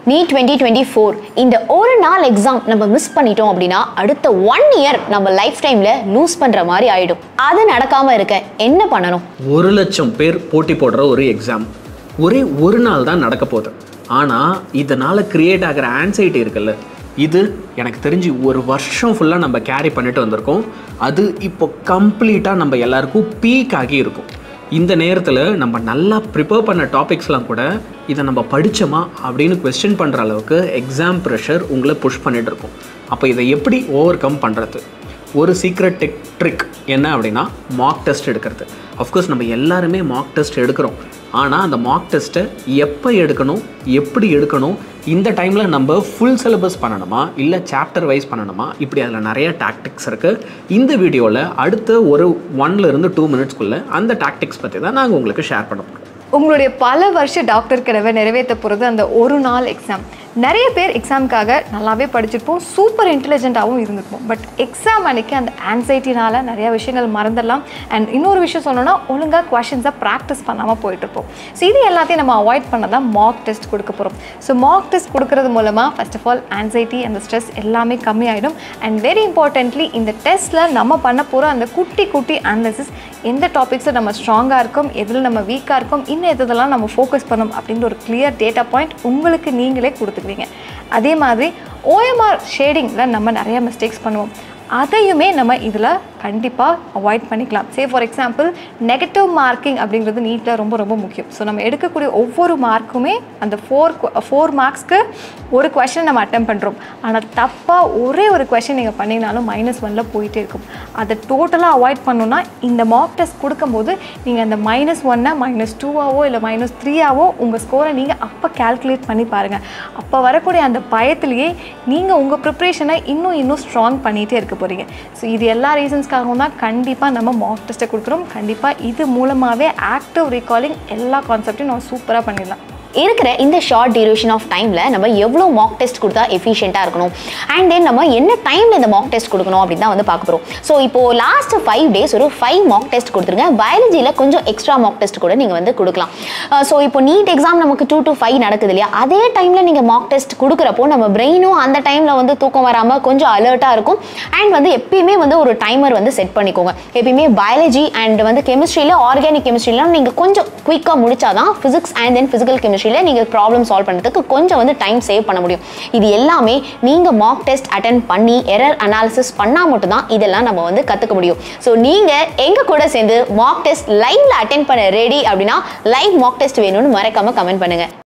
நீ twenty twenty four இந்த ஒரு நாள் எக்ஸாம் நம்ம மிஸ் பண்ணிட்டோம் அப்படின்னா அடுத்த ஒன் இயர் நம்ம லைஃப் டைமில் லூஸ் பண்ணுற மாதிரி ஆயிடும் அது நடக்காமல் இருக்க என்ன பண்ணணும் ஒரு லட்சம் பேர் போட்டி போடுற ஒரு எக்ஸாம் ஒரே ஒரு நாள் தான் நடக்க போகுது ஆனால் இதனால் கிரியேட் ஆகிற ஆன்சைட்டி இருக்குல்ல இது எனக்கு தெரிஞ்சு ஒரு வருஷம் ஃபுல்லாக நம்ம கேரி பண்ணிட்டு வந்திருக்கோம் அது இப்போ கம்ப்ளீட்டாக நம்ம எல்லாருக்கும் பீக் ஆகி இருக்கும் இந்த நேரத்தில் நம்ம நல்லா ப்ரிப்பேர் பண்ண டாபிக்ஸ்லாம் கூட இதை நம்ம படித்தோமா அப்படின்னு கொஸ்டின் பண்ணுற அளவுக்கு எக்ஸாம் ப்ரெஷர் உங்களை புஷ் பண்ணிட்டு இருக்கும் அப்போ இதை எப்படி ஓவர் கம் பண்ணுறது ஒரு சீக்ரெட் டெக் ட்ரிக் என்ன அப்படின்னா மாக் டெஸ்ட் எடுக்கிறது அஃப்கோர்ஸ் நம்ம எல்லாருமே மாக் டெஸ்ட் எடுக்கிறோம் ஆனால் அந்த மாக் டெஸ்ட்டை எப்போ எடுக்கணும் எப்படி எடுக்கணும் இந்த டைமில் நம்ம ஃபுல் சிலபஸ் பண்ணணுமா இல்லை சாப்டர் வைஸ் பண்ணணுமா இப்படி அதில் நிறைய டாக்டிக்ஸ் இருக்குது இந்த வீடியோவில் அடுத்த ஒரு ஒன்ல இருந்து டூ மினிட்ஸ்க்குள்ளே அந்த டாக்டிக்ஸ் பற்றி தான் நாங்கள் உங்களுக்கு ஷேர் பண்ண போகிறோம் உங்களுடைய பல வருஷ டாக்டர் கனவை நிறைவேற்ற போகிறது அந்த ஒரு நாள் எக்ஸாம் நிறைய பேர் எக்ஸாமுக்காக நல்லாவே படிச்சிருப்போம் சூப்பர் இன்டெலிஜென்ட்டாகவும் இருந்திருப்போம் பட் எக்ஸாம் அன்னைக்கு அந்த ஆன்சைட்டினால நிறைய விஷயங்கள் மறந்துடலாம் அண்ட் இன்னொரு விஷயம் சொல்லணும்னா ஒழுங்காக கொஷின்ஸை ப்ராக்டிஸ் பண்ணாமல் போயிட்டுருப்போம் ஸோ இது எல்லாத்தையும் நம்ம அவாய்ட் பண்ண தான் மாக் டெஸ்ட் கொடுக்க போகிறோம் ஸோ மாக் டெஸ்ட் கொடுக்கறது மூலமாக ஃபர்ஸ்ட் ஆஃப் ஆல் ஆன்சைட்டி அந்த ஸ்ட்ரெஸ் எல்லாமே கம்மியாயிடும் அண்ட் வெரி இம்பார்ட்டன்ட்லி இந்த டெஸ்ட்டில் நம்ம பண்ண போகிற அந்த குட்டி குட்டி அனாலிசிஸ் எந்த டாபிக்ஸில் நம்ம ஸ்ட்ராங்காக இருக்கோம் எதில் நம்ம வீக்காக இருக்கோம் இன்னும் எதெல்லாம் நம்ம ஃபோக்கஸ் பண்ணோம் அப்படின்ற ஒரு கிளியர் டேட்டா பாயிண்ட் உங்களுக்கு நீங்களே கொடுத்துக்குவீங்க அதே மாதிரி ஓஎம்ஆர் ஷேடிங்கில் நம்ம நிறைய மிஸ்டேக்ஸ் பண்ணுவோம் அதையுமே நம்ம இதில் கண்டிப்பாக அவாய்ட் பண்ணிக்கலாம் say for example negative marking அப்படிங்கிறது நீட்டில் ரொம்ப ரொம்ப முக்கியம் ஸோ நம்ம எடுக்கக்கூடிய ஒவ்வொரு மார்க்குமே அந்த ஃபோர் ஃபோர் மார்க்ஸ்க்கு ஒரு கொஷின் நம்ம அட்டம் பண்ணுறோம் ஆனால் தப்பாக ஒரே ஒரு கொஷின் நீங்கள் பண்ணிங்கனாலும் மைனஸ் ஒனில் போயிட்டே இருக்கும் அதை டோட்டலாக அவாய்ட் பண்ணணும்னா இந்த மார்க் டெஸ்ட் கொடுக்கும்போது நீங்கள் அந்த மைனஸ் ஒன்னை மைனஸ் டூவாவோ இல்லை மைனஸ் த்ரீயாவோ உங்கள் ஸ்கோரை நீங்கள் அப்போ கால்குலேட் பண்ணி பாருங்கள் அப்போ வரக்கூடிய அந்த பயத்திலேயே நீங்கள் உங்கள் ப்ரிப்ரேஷனை இன்னும் இன்னும் ஸ்ட்ராங் பண்ணிகிட்டே இருக்க போகிறீங்க ஸோ இது எல்லா ரீசன்ஸ்க்காகவும் தான் கண்டிப்பாக நம்ம மார்க் டெஸ்ட்டை கொடுக்குறோம் கண்டிப்பாக இது மூலமாகவே ஆக்டிவ் ரீகாலிங் எல்லா கான்செப்டையும் நம்ம சூப்பராக பண்ணிடலாம் இருக்கிற இந்த ஷார்ட் டியூரேஷன் ஆஃப் டைமில் நம்ம எவ்வளோ மாக் டெஸ்ட் கொடுத்தா எஃபிஷியண்ட்டாக இருக்கணும் அண்ட் தென் நம்ம என்ன டைமில் இந்த மாக் டெஸ்ட் கொடுக்கணும் அப்படின்னு தான் வந்து பார்க்க போகிறோம் ஸோ இப்போது லாஸ்ட் ஃபைவ் டேஸ் ஒரு ஃபைவ் மாக் டெஸ்ட் கொடுத்துருங்க பயாலஜியில் கொஞ்சம் எக்ஸ்ட்ரா மாக் டெஸ்ட் கூட நீங்கள் வந்து கொடுக்கலாம் ஸோ இப்போ நீட் எக்ஸாம் நமக்கு டூ டு ஃபைவ் நடக்குது இல்லையா அதே டைமில் நீங்கள் மாக் டெஸ்ட் கொடுக்குறப்போ நம்ம பிரெயினும் அந்த டைமில் வந்து தூக்கம் வராமல் கொஞ்சம் அலர்ட்டாக இருக்கும் அண்ட் வந்து எப்பயுமே வந்து ஒரு டைமர் வந்து செட் பண்ணிக்கோங்க எப்பயுமே பயாலஜி அண்ட் வந்து கெமிஸ்ட்ரியில் ஆர்கானிக் கெமிஸ்ட்ரிலாம் நீங்கள் கொஞ்சம் குயிக்காக முடிச்சாதான் ஃபிசிக்ஸ் அண்ட் தென் ஃபிசிக்கல் கெமிஸ்ட்ரியில் நீங்கள் ப்ராப்ளம் சால்வ் பண்ணுறதுக்கு கொஞ்சம் வந்து டைம் சேவ் பண்ண முடியும் இது எல்லாமே நீங்கள் மாக் டெஸ்ட் அட்டன் பண்ணி எரர் அனாலிசிஸ் பண்ணால் மட்டும்தான் இதெல்லாம் நம்ம வந்து கற்றுக்க முடியும் ஸோ நீங்கள் எங்கள் கூட சேர்ந்து மாக் டெஸ்ட் லைவ்ல அட்டன் பண்ண ரெடி அப்படின்னா லைவ் மாக் டெஸ்ட் வேணும்னு மறக்காமல் கமெண்ட் பண்ணுங்கள்